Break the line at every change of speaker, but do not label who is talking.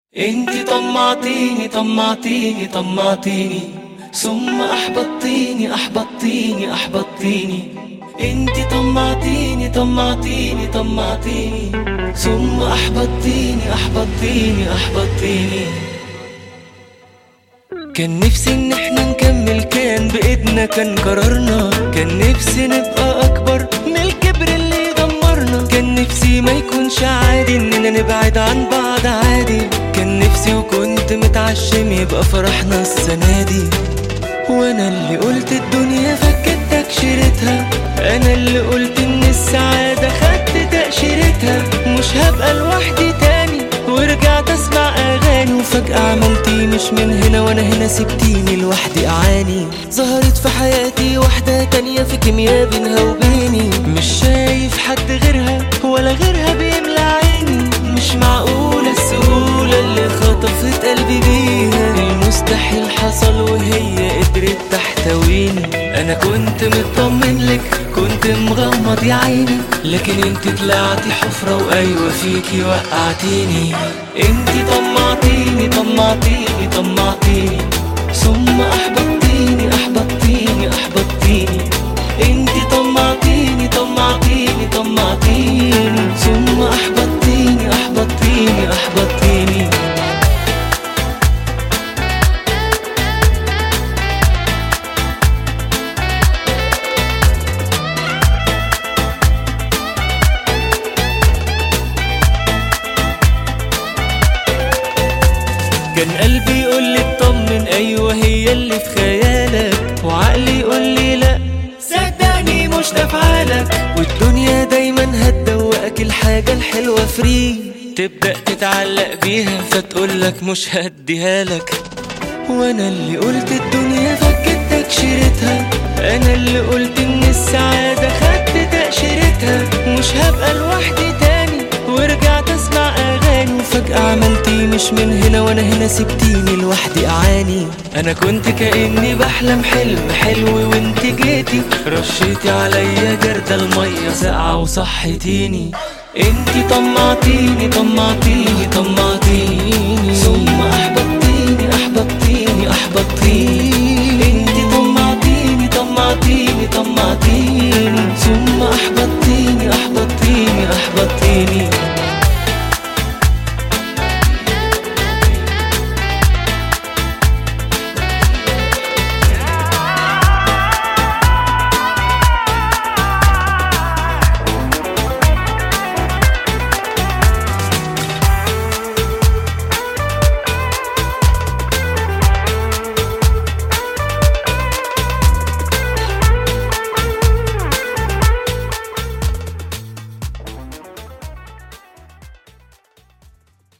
انت طمعتيني طمعتيني طمعتيني ثم احبطتيني احبطتيني احبطتيني انت طمعتيني طمعتيني طمعتيني ثم احبطتيني احبطتيني احبطتيني كان نفسي ان احنا نكمل كان بايدنا كان قرارنا كان نفسي نبقى اكبر من الكبر اللي دمرنا كان نفسي ما يكونش عادي اننا نبعد عن بعض عادي كان نفسي وكنت متعشم يبقى فرحنا السنة دي وانا اللي قلت الدنيا فكت تكشيرتها انا اللي قلت ان السعادة خدت تأشيرتها مش هبقى لوحدي تاني ورجعت اسمع اغاني وفجأة عملتي مش من هنا وانا هنا سبتيني لوحدي اعاني ظهرت في حياتي واحدة تانية في كيمياء بينها وبيني مش شايف حد غيرها ولا غيرها بيملى عيني مش معقولة السهولة اللي خطفت قلبي بيها المستحيل حصل وهي قدرت تحتويني انا كنت مطمن لك كنت مغمض يا عيني لكن انت طلعتي حفرة وايوه فيكي وقعتيني انت طمعتيني طمعتيني طمعتيني ثم احبطتيني احبطتيني احبطتيني انت طمعتيني طمعتيني طمعتيني ثم احبطتيني احبطتيني احبطتيني كان قلبي يقول لي اطمن ايوه هي اللي في خيالك وعقلي يقول لي لا صدقني مش نافعالك والدنيا دايما هتدوقك الحاجة الحلوة فري تبدأ تتعلق بيها فتقولك مش هديها لك وانا اللي قلت الدنيا فكت تكشيرتها انا اللي قلت ان السعادة خدت تأشيرتها مش هبقى لوحدي تاني ورجعت اسمع اغاني وفجأة عملتي مش من هنا وانا هنا سبتيني لوحدي اعاني انا كنت كأني بحلم حلم حلو وانت جيتي رشيتي عليا جردة المية ساقعة وصحتيني انتي طمعتيني طمعتيني طمعتيني ثم احبطتيني احبطتيني احبطتيني انتي طمعتيني طمعتيني طمعتيني